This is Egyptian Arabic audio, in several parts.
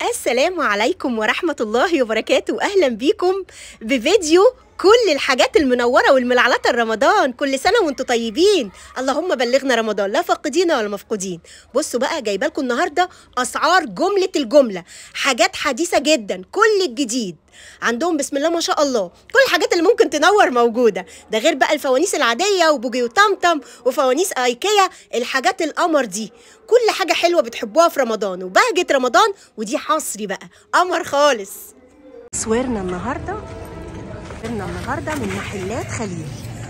السلام عليكم ورحمة الله وبركاته أهلا بيكم بفيديو كل الحاجات المنورة والملعلطة رمضان كل سنة وانتم طيبين اللهم بلغنا رمضان لا فاقدين ولا مفقودين بصوا بقى جايبه لكم النهاردة أسعار جملة الجملة حاجات حديثة جدا كل الجديد عندهم بسم الله ما شاء الله كل الحاجات اللي ممكن تنور موجودة ده غير بقى الفوانيس العادية وبوجي وطمطم وفوانيس ايكيا الحاجات القمر دي كل حاجة حلوة بتحبوها في رمضان وبهجة رمضان ودي حصري بقى قمر خالص سويرنا النهارده سافرنا النهارده من محلات خليل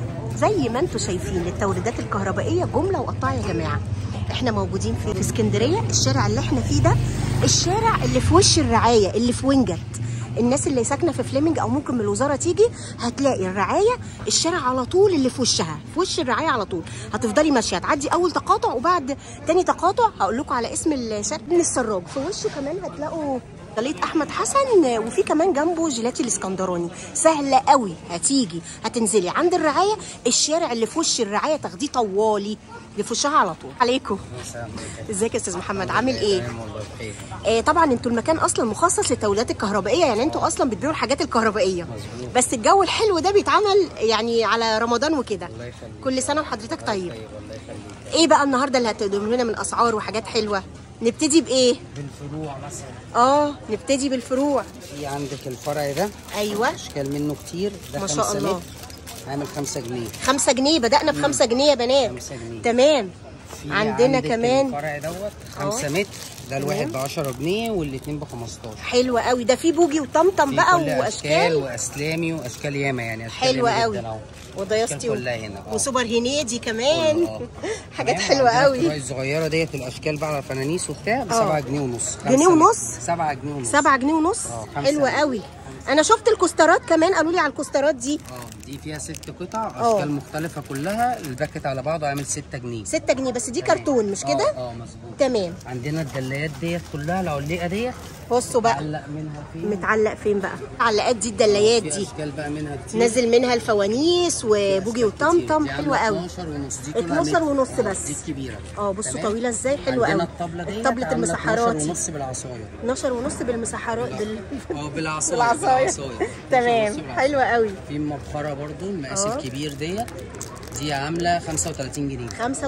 زي ما انتم شايفين التوريدات الكهربائيه جمله وقطاع يا جماعه احنا موجودين في اسكندريه الشارع اللي احنا فيه ده الشارع اللي في وش الرعايه اللي في وينجت الناس اللي ساكنه في فليمنج او ممكن من الوزاره تيجي هتلاقي الرعايه الشارع على طول اللي في وشها في وش الرعايه على طول هتفضلي ماشيه هتعدي اول تقاطع وبعد تاني تقاطع هقول لكم على اسم الشارع من السراج في وشه كمان هتلاقوا صيدليه احمد حسن وفي كمان جنبه جيلاتي الاسكندراني سهله قوي هتيجي هتنزلي عند الرعايه الشارع اللي في وش الرعايه تاخديه طوالي اللي في وشها على طول عليكم ازيك يا استاذ محمد عامل ايه والله بخير آه طبعا انتوا المكان اصلا مخصص للتوليدات الكهربائيه يعني انتوا اصلا بتبيعوا الحاجات الكهربائيه بس الجو الحلو ده بيتعمل يعني على رمضان وكده الله يخليك كل سنه وحضرتك طيب طيب الله يخليك ايه بقى النهارده اللي هتقدموا لنا من اسعار وحاجات حلوه نبتدي بايه بالفروع مثلا اه نبتدي بالفروع في عندك الفرع ده ايوه اشكال منه كتير ده ما شاء خمسة الله. متر عامل 5 جنيه خمسة جنيه بدأنا بخمسة جنيه يا بنات خمسة جنيه. تمام في عندنا عندك كمان الفرع دوت اه. 5 متر ده الواحد تمام. ب 10 جنيه والاثنين ب 15 حلوة قوي ده في بوجي وطمطم في بقى كل اشكال واشكال واسلامي واشكال ياما يعني اشكال حلوة ياما قوي جدا اهو وضيافتي الأشكال كلها هنا اه. وسوبر هنيدي كمان اه. حاجات تمام. حلوة عندنا قوي الفروع الصغيره ديت الاشكال بقى على الفنانيس وبتاع ب اه. 7 جنيه ونص جنيه ونص؟ 7 جنيه ونص سبعة جنيه ونص اه، خمسة حلوة جنيه. قوي انا شفت الكوسترات كمان قالوا لي على الكوسترات دي اه دي فيها ست قطع اه. اشكال مختلفه كلها الباكت على بعضه عامل 6 جنيه ستة جنيه بس دي تمام. كرتون مش كده اه اه مظبوط تمام عندنا الدلايات ديت كلها العليقه ديت بصوا بقى علق منها فين متعلق فين بقى علقات دي الدلايات في دي اشكال بقى منها كتير نازل منها الفوانيس وبوجي أشكال وطمطم كتير. دي حلوة عاملة قوي 12 ونص دي طولها 12 متر. ونص اه، بس. دي الكبيره اه بصوا تمام؟ طويله ازاي حلوه عندنا قوي الطبله ديت طبلة عاملة المسحراتي 12 ونص بالعصايه 12 ونص بالمسحرات بال... اه بالعصايه بالعصايه 12 ونص تمام بالعصاية. حلوه قوي في مبخره برضو المقاس اه. الكبير ديت دي عامله 35 جنيه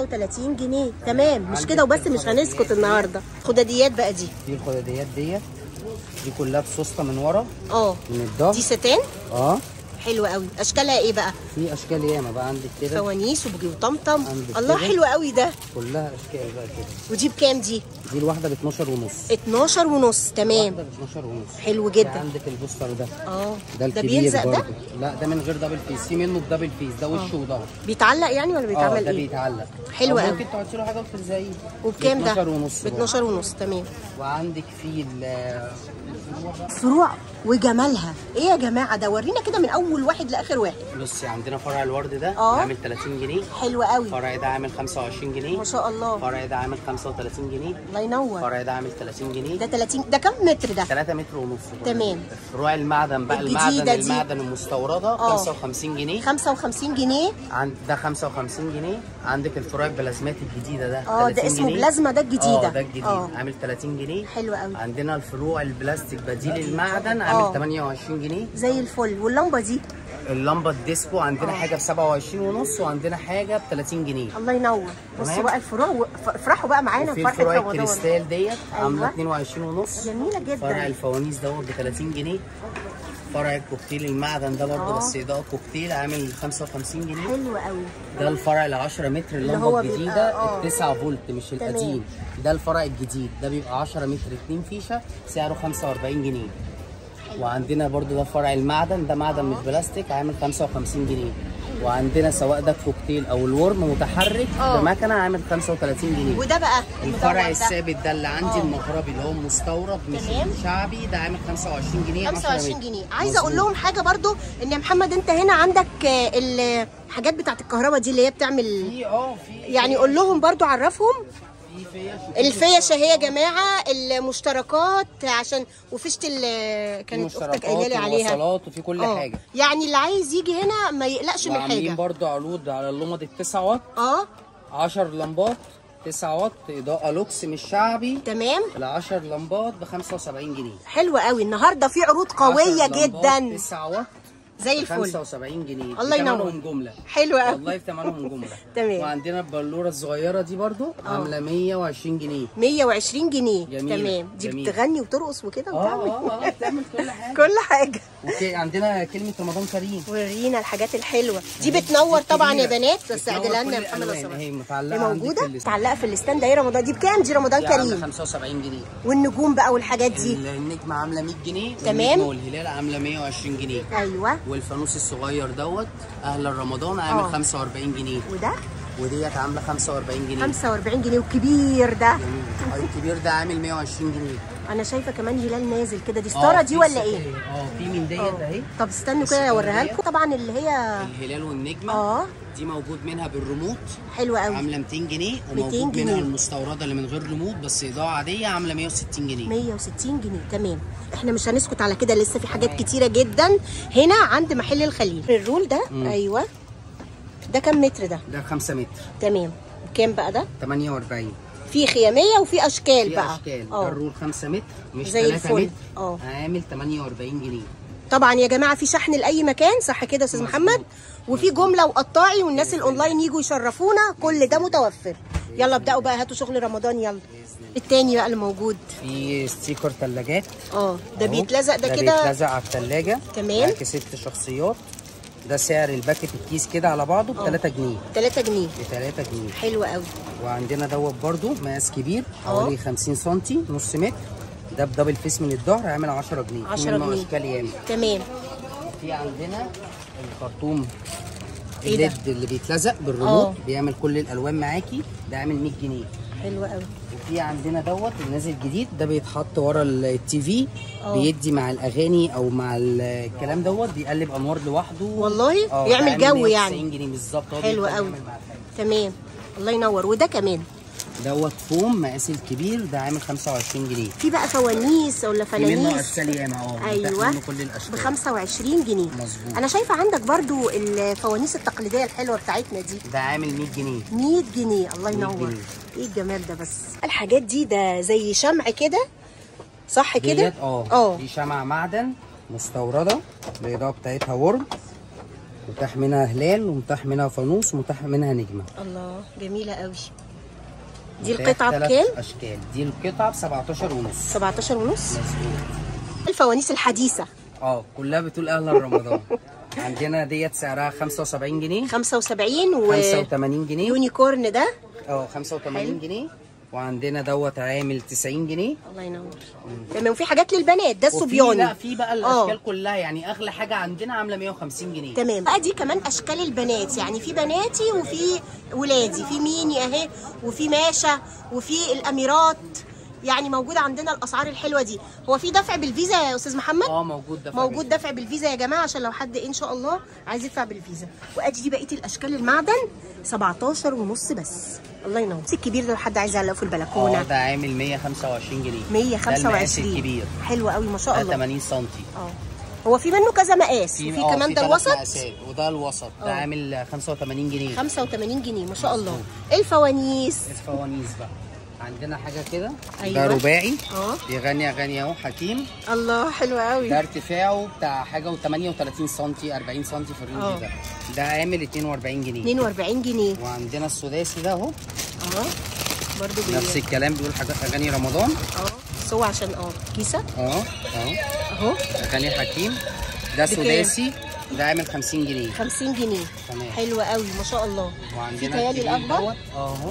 35 جنيه تمام مش عندك كده وبس مش الخضروات هنسكت دي. النهارده خداديات بقى دي دي الخداديات ديت دي كلها بسوسته من ورا اه من الظهر دي ستان اه حلوه قوي اشكالها ايه بقى في اشكال ياما بقى عندك كده فوانيس وبوجي وطمطم عندك الله كده. حلو قوي ده كلها اشكال بقى كده ودي بكام دي دي الواحده ب 12 ونص 12 ونص تمام واحده ب 12 ونص حلو في جدا عندك البوستر ده اه ده ده الكبير بيلزق ده برضه لا ده من غير دبل فيس في منه بدبل فيس ده وشه وظهر بيتعلق يعني ولا اه بيتعمل ده ايه بيتعلق حلو أو قوي. ممكن تحطي له حاجه وتلزقيه وبكام ده 12 ونص ب 12 ونص تمام وعندك في ال- فروع وجمالها ايه يا جماعه ده ورينا كده من اول واحد لاخر واحد بصي عندنا فرع الورد ده اه. عامل 30 جنيه حلو قوي الفرع ده عامل 25 جنيه ما شاء الله الفرع ده عامل 35 جنيه الله ينور الفرع ده عامل 30 جنيه ده 30 ده كام متر ده 3 متر ونص تمام. فروع المعدن بقى الجديدة المعدن دي. المعدن المستورده اه. 55 جنيه 55 جنيه عند ده 55 جنيه عندك الفروع البلازمات الجديده ده اه، ده 30 اسمه جنيه. بلازما ده الجديدة. اه ده الجديد اه. عامل 30 جنيه حلو قوي عندنا الفروع البلاستيك بديل المعدن اه. عامل 28 جنيه زي الفل واللمبه دي اللمبه الديسكو عندنا اه. حاجه ب 27 ونص وعندنا حاجه ب 30 جنيه الله ينور بصوا تمام. بقى الفروع و- ف- افرحوا بقى معانا وفي بفرحه الفروع رمضان الكريستال ديت عامله أيوة. 22 ونص جميله فرع جدا الفوانيس دوت ب 30 جنيه فرع الكوكتيل المعدن ده برضه اه. بس ده كوكتيل عامل 55 جنيه حلو قوي ده الفرع ال 10 متر اللي اللمبه هو الجديده بيبقى- اه. ال 9 فولت مش القديم ده الفرع الجديد ده بيبقى 10 متر 2 فيشه سعره 45 جنيه وعندنا برضو ده فرع المعدن ده معدن مش بلاستيك عامل 55 جنيه وعندنا سواء ده الكوكتيل او الورم متحرك اه. بمكنه عامل 35 جنيه وده بقى الفرع المدور ده. الثابت ده اللي عندي اه. المغربي اللي هو مستورد مش تمام. شعبي ده عامل 25 جنيه 10 25 متر. جنيه عايزه اقول مظبوط. لهم حاجه برضو ان يا محمد انت هنا عندك آه، الحاجات بتاعت الكهرباء دي اللي هي بتعمل في اه في يعني قول لهم برضو عرفهم في فيش الفيش اهي يا جماعه المشتركات عشان وفيشه ال- كانت اختك قايله لي عليها وصلات وفي كل اه حاجه يعني اللي عايز يجي هنا ما يقلقش من وعاملين حاجه برضو عروض على اللمض التسعة واط اه 10 لمبات 9 واط اضاءه لوكس مش شعبي تمام ال 10 لمبات ب 75 جنيه حلو قوي النهارده في عروض قويه 10 لمبات جدا 9 واط زي ب الفل 75 جنيه الله ينور. بتمنهم جمله حلو قوي والله بتمنهم جمله تمام. وعندنا البلوره الصغيره دي برضو عامله 120 جنيه 120 جنيه جميلة، تمام دي جميلة. بتغني وترقص وكده اه وتعمل اه اه بتعمل كل حاجه كل حاجه وفي عندنا كلمه رمضان كريم ورينا الحاجات الحلوه دي بتنور طبعا يا كبيرة. بنات بس بتنور اعدلها لنا كل يا محمد الألوان. لو سمحت هي دي متعلقه عندي موجوده في الاستاند. متعلقه في الاستاند اهي رمضان دي بكام دي رمضان دي عامله كريم 75 جنيه والنجوم بقى والحاجات دي النجمه عامله 100 جنيه تمام. والنجمه والهلال عامله 120 جنيه ايوه والفانوس الصغير دوت اهلا رمضان عامل آه. 45 جنيه وده وديت عامله 45 جنيه 45 جنيه وكبير ده جميل آه، الكبير ده عامل 120 جنيه انا شايفه كمان هلال نازل كده دي آه، ستاره دي في ولا ست- ايه اه في من ديت اهي طب استنوا كده الستارة اوريها ديت. لكم طبعا اللي هي الهلال والنجمه اه دي موجود منها بالريموت حلوه قوي عامله 200 جنيه 200 وموجود جنيه. منها المستورده اللي من غير ريموت بس اضاءه عاديه عامله 160 جنيه 160 جنيه تمام احنا مش هنسكت على كده لسه في حاجات كتيره جدا هنا عند محل الخليل الرول ده مم. ايوه ده كام متر ده ده 5 متر تمام كام بقى ده 48 في خياميه وفي اشكال في بقى اشكال ده اه الرول 5 متر مش زي 3 الفل. متر اه. عامل 48 جنيه طبعا يا جماعه في شحن لاي مكان صح كده يا استاذ مظبوط. محمد وفي جمله وقطاعي والناس الاونلاين يجوا يشرفونا كل ده متوفر يلا ابداوا بقى هاتوا شغل رمضان يلا التاني بقى اللي موجود في ستيكر ثلاجات اه ده بيتلزق ده ده كده بيتلزق على الثلاجه تمام. معاكي ست شخصيات ده سعر الباكت الكيس كده على بعضه ب 3 جنيه 3 جنيه ب 3 جنيه حلو قوي وعندنا دوت برضو مقاس كبير اه. حوالي 50 سم نص متر ده بدبل فيس من الظهر عامل 10 جنيه في 10 منه جنيه. اشكال ياما تمام في عندنا الخرطوم ايه ده؟ الليد اللي بيتلزق بالريموت اه. بيعمل كل الالوان معاكي ده عامل 100 جنيه حلو قوي وفي عندنا دوت النازل جديد ده بيتحط ورا التي في اه. بيدي مع الاغاني او مع ال- الكلام دوت بيقلب انوار لوحده والله؟ اه، يعمل ده عامل جو يعني. 190 جنيه بالظبط هو حلو بيفضل قوي. يعمل مع الحاجة. تمام الله ينور وده كمان دوت فوم مقاس الكبير ده عامل 25 جنيه في بقى فوانيس ولا في منه فنانيس اشكال ياما اه متاح ايوه منه كل الاشكال ب 25 جنيه مظبوط. انا شايفه عندك برضو الفوانيس التقليديه الحلوه بتاعتنا دي ده عامل 100 جنيه 100 جنيه الله 100 ينور جنيه. ايه الجمال ده بس الحاجات دي ده زي شمع كده صح كده ديت اه اه دي شمعة معدن مستوردة الإضاءة بتاعتها ورد متاح منها هلال ومتاح منها فانوس ومتاح منها نجمة الله جميله قوي دي متاح القطعه تلات بكام أشكال دي القطعة ب 17 ونص 17 ونص مظبوط الفوانيس الحديثه اه كلها بتقول أهلا رمضان عندنا ديت سعرها 75 جنيه 75 و 85 جنيه يونيكورن ده اه حلو. 85 جنيه وعندنا دوت عامل 90 جنيه الله ينور تمام وفي حاجات للبنات ده وفي الصبياني لا في بقى اه. الاشكال كلها يعني اغلى حاجه عندنا عامله 150 جنيه تمام بقى دي كمان اشكال البنات يعني في بناتي وفي ولادي في ميني اهي وفي ماشا وفي الاميرات يعني موجوده عندنا الاسعار الحلوه دي هو في دفع بالفيزا يا استاذ محمد اه موجود ده موجود دفع بالفيزا يا جماعه عشان لو حد ان شاء الله عايز يدفع بالفيزا وادي دي بقيه الاشكال المعدن 17 ونص بس الله ينور السي الكبير ده لو حد عايز يعلقه في اه البلكونه ده عامل 125 جنيه ده المقاس 125 الكبير حلو قوي ما شاء ده الله 80 سم اه هو في منه كذا مقاس وفي اه كمان ده تلات الوسط مقاسات وده الوسط ده اه. عامل 85 جنيه 85 جنيه ما شاء الله مظبوط. الفوانيس الفوانيس بقى عندنا حاجه كده أيوة. ده رباعي اه بيغني اغاني اهو حكيم الله حلو قوي ده ارتفاعه بتاع حاجه و38 سم 40 سم في اه. الرينج ده ده عامل 42 جنيه 42 جنيه وعندنا السداسي ده اهو اه برضو بي... نفس الكلام بيقول حاجات اغاني رمضان اه بس هو عشان اه كيسه اه اهو اهو اغاني حكيم ده بكام؟ سداسي ده عامل 50 جنيه 50 جنيه تمام. حلو قوي ما شاء الله في وعندنا تيالي الكبير الاكبر دوت اهو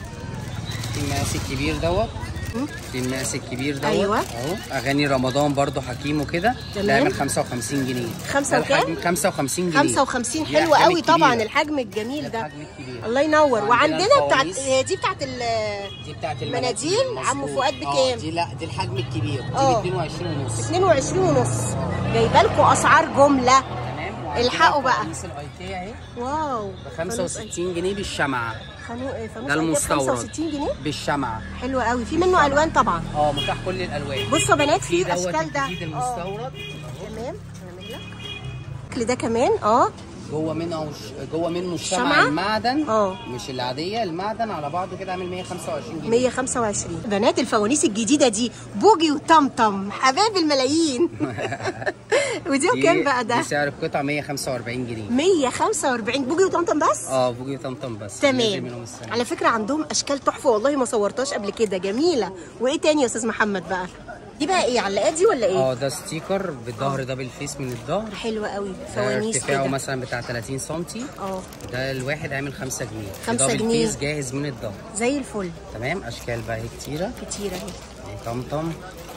في المقاس الكبير دوت مم. في المقاس الكبير دوت أيوة. اهو اغاني رمضان برضو حكيم وكده تمام. ده عامل 55 جنيه خمسة ده وكام؟ الحجم 55 جنيه 55 دي حلو الأحجام قوي طبعا الكبيرة. الحجم الجميل ده ده الحجم الكبير الله ينور وعندنا وعندنا بتاعت الفوانيس. آه، دي بتاعت ال دي بتاعت المناديل المناديل عمو مظبوط. فؤاد اه، بكام؟ دي لا دي الحجم الكبير دي اه. ب 22 ونص 22 ونص جايبه لكم اسعار جمله تمام وعندنا الحقوا بقى. فوانيس الايكيا اهي واو ب 65 جنيه بالشمعة خانو... آه، فانوس ده أيتام المستورد 65 جنيه بالشمعة حلو قوي في منه الوان طبعا اه متاح كل الالوان بصوا يا بنات في في دوت اشكال ده الجديد اه المستورد تمام هنعمل لك الشكل ده كمان اه جوه منه جوه منه الشمعة الشمعة؟ المعدن اه. مش العادية المعدن على بعضه كده عامل 125 جنيه 125 بنات الفوانيس الجديدة دي بوجي وطمطم حبايب الملايين ودي دي- كام بقى ده؟ دي سعر القطعة 145 جنيه 145 بوجي وطمطم بس؟ اه بوجي طمطم بس نزل تمام منهم السنة. على فكرة عندهم أشكال تحفة والله ما صورتهاش قبل كده جميلة وإيه تاني يا أستاذ محمد بقى؟ دي بقى إيه علقات دي ولا إيه؟ اه ده ستيكر بالظهر ده بالفيس من الظهر حلوة قوي ده فوانيس ارتفاعه كده مثلا بتاع 30 سم اه ده الواحد عامل 5 جنيه خمسة ده جنيه. بالفيس جاهز من الظهر زي الفل تمام اشكال بقى هي كتيره كتير أهي يعني طمطم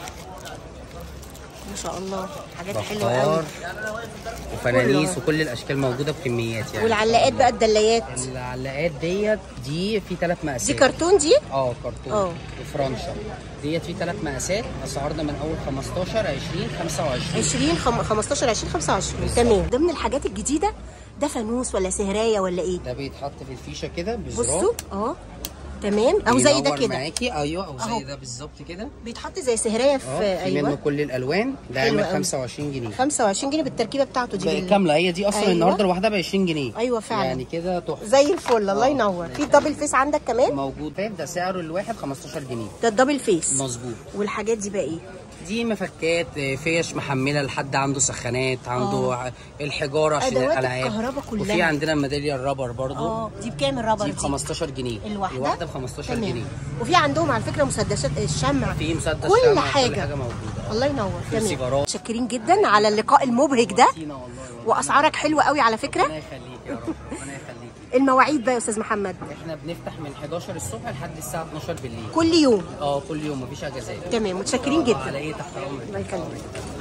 ما شاء الله حاجات حلوة قوي بخار وفنانيس كله. وكل الاشكال موجوده بكميات يعني والعلاقات بقى الدلايات العلاقات ديت دي في ثلاث مقاسات دي كرتون دي؟ اه كرتون اه. وفرنشا ديت في ثلاث مقاسات اسعارنا من اول 15 20 25 20 خم... 15 20 25 تمام ضمن الحاجات الجديده ده فانوس ولا سهرايه ولا ايه ده بيتحط في الفيشه كده بزرار بصوا اه تمام او زي ده بينور كده معاكي ايوه او اهو. زي ده بالظبط كده بيتحط زي سهرايه في اه في منه ايوه كل الالوان ده حلو عامل قوي. 25 جنيه 25 جنيه بالتركيبه بتاعته دي بال- كامله هي دي اصلا أيوة. النهارده الواحده ب 20 جنيه أيوة فعلا. يعني كده تحفه زي الفل الله اه. ينور في دبل فيس عندك كمان موجود فاهم ده سعره الواحد 15 جنيه ده الدبل فيس مظبوط والحاجات دي بقى ايه دي مفكات آه، فيش محمله لحد عنده سخانات عنده ع- الحجاره عشان أدوات الالعاب الكهرباء كلها. وفي عندنا الميداليه الرابر برضو اه دي بكام الرابر دي دي ب 15 جنيه الواحده الواحده ب 15 تمام. جنيه وفي عندهم على فكره مسدسات الشمع في مسدس كل شمع، حاجه كل حاجه موجوده الله ينور تمام سيجارات. متشكرين جدا على اللقاء المبهج ده سينا والله واسعارك حلوه قوي على فكره ربنا يخليك يا رب ربنا يخليك المواعيد بقى يا استاذ محمد احنا بنفتح من 11 الصبح لحد الساعه 12 بالليل كل يوم اه كل يوم مفيش اجازات تمام متشكرين جدا على ايه تحت امرك الله يخليك